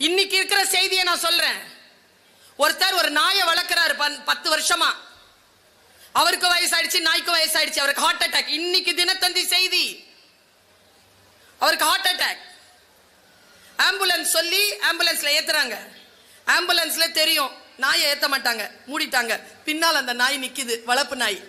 இன்னைக்கு இருக்கிற செய்தியை நான் சொல்றேன் ஒருத்தர் ஒரு நாயை வளர்க்கிறாரு பன்- பத்து வருஷமா அவருக்கு வயசாயிடுச்சு நாய்க்கு வயசாயிடுச்சு அவருக்கு ஹார்ட் அட்டாக் இன்னைக்கு தினத்தந்தி செய்தி அவருக்கு ஹார்ட் அட்டாக் ஆம்புலன்ஸ் சொல்லி ஆம்புலன்ஸ்ல ஏத்துறாங்க ஆம்புலன்ஸ்ல தெரியும் நாயை ஏத்த மாட்டாங்க மூடிட்டாங்க பின்னால் அந்த நாய் நிக்குது வளர்ப்பு நாய்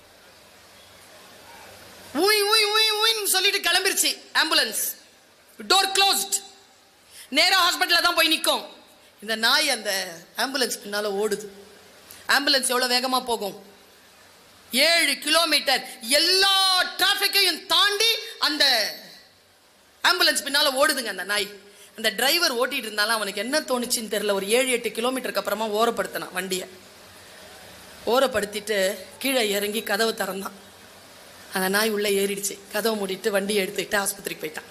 ஊய் ஊய் ஊய் ஊயின்னு சொல்லிட்டு கிளம்பிருச்சு ஆம்புலன்ஸ் டோர் க்ளோஸ்ட் நேரா ஹாஸ்பிட்டல்ல தான் போய் நிற்கும் இந்த நாய் அந்த ஆம்புலன்ஸ் பின்னால ஓடுது ஆம்புலன்ஸ் எவ்வளவு வேகமா போகும் ஏழு கிலோமீட்டர் எல்லா டிராஃபிக்கையும் தாண்டி அந்த ஆம்புலன்ஸ் பின்னால ஓடுதுங்க அந்த நாய் அந்த டிரைவர் ஓட்டிட்டு இருந்தாலும் அவனுக்கு என்ன தோணுச்சுன்னு தெரியல ஒரு ஏழு எட்டு கிலோமீட்டருக்கு அப்புறமா ஓரப்படுத்தினான் வண்டியை ஓரப்படுத்திட்டு கீழே இறங்கி கதவு திறந்தான் அந்த நாய் உள்ள ஏறிடுச்சு கதவை மூடிட்டு வண்டியை எடுத்துக்கிட்டு ஆஸ்பத்திரிக்கு போயிட்டான்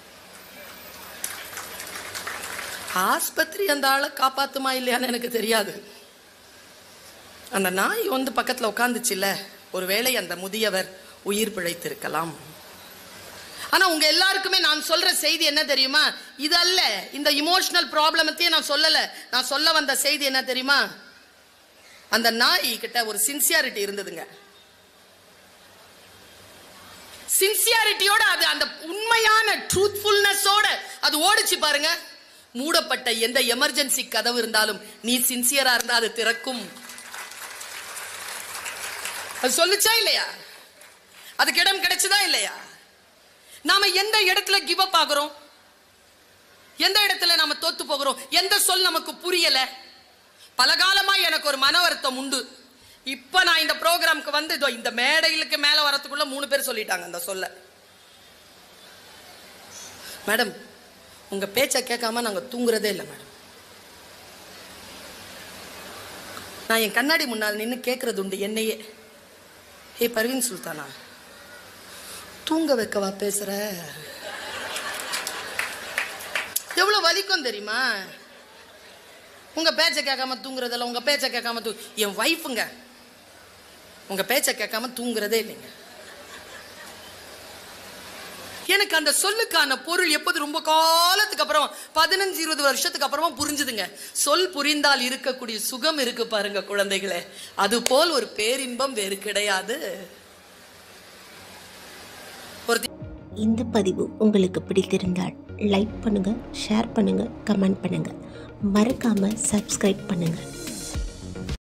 ஆஸ்பத்திரி அந்த ஆளை காப்பாத்துமா இல்லையான்னு எனக்கு தெரியாது அந்த நாய் வந்து பக்கத்துல உட்காந்துச்சுல்ல ஒருவேளை அந்த முதியவர் உயிர் பிழைத்திருக்கலாம் ஆனா உங்க எல்லாருக்குமே நான் சொல்ற செய்தி என்ன தெரியுமா இது அல்ல இந்த இமோஷனல் ப்ராப்ளமத்தையே நான் சொல்லல நான் சொல்ல வந்த செய்தி என்ன தெரியுமா அந்த நாய் கிட்ட ஒரு சின்சியாரிட்டி இருந்ததுங்க சின்சியாரிட்டியோட அது அந்த உண்மையான ட்ரூத்ஃபுல்னஸோட அது ஓடிச்சு பாருங்க மூடப்பட்ட எந்த எமர்ஜென்சி கதவு இருந்தாலும் நீ சின்சியரா இருந்தா அது திறக்கும் அது சொல்லுச்சா இல்லையா அதுக்கு இடம் கிடைச்சதா இல்லையா நாம எந்த இடத்துல கிவ் அப் ஆகுறோம் எந்த இடத்துல நாம தோத்து போகிறோம் எந்த சொல் நமக்கு புரியல பல காலமா எனக்கு ஒரு மன வருத்தம் உண்டு இப்ப நான் இந்த ப்ரோக்ராம்க்கு வந்து இதோ இந்த மேடைகளுக்கு மேல வரதுக்குள்ள மூணு பேர் சொல்லிட்டாங்க அந்த சொல்ல மேடம் உங்க பேச்சை கேட்காம நாங்க தூங்குறதே இல்லை மேடம் நான் என் கண்ணாடி முன்னால் நின்று கேட்கறது உண்டு என்னையே ஏ பர்வீன் சுல்தானா தூங்க வைக்கவா பேசுற எவ்வளவு வலிக்கும் தெரியுமா உங்க பேச்சை கேட்காம தூங்குறதில்ல உங்க பேச்சை கேட்காம தூ என் வைஃபுங்க உங்க பேச்சை கேட்காம தூங்குறதே இல்லைங்க எனக்கு அந்த சொல்லுக்கான பொருள் எப்போது ரொம்ப காலத்துக்கு அப்புறம் பதினஞ்சு இருபது வருஷத்துக்கு அப்புறமா புரிஞ்சுதுங்க சொல் புரிந்தால் இருக்கக்கூடிய சுகம் இருக்கு பாருங்க குழந்தைகளே அது போல் ஒரு பேரின்பம் வேறு கிடையாது ஒரு இந்த பதிவு உங்களுக்கு பிடித்திருந்தால் லைக் பண்ணுங்கள் ஷேர் பண்ணுங்கள் கமெண்ட் பண்ணுங்கள் மறக்காமல் சப்ஸ்கிரைப் பண்ணுங்கள்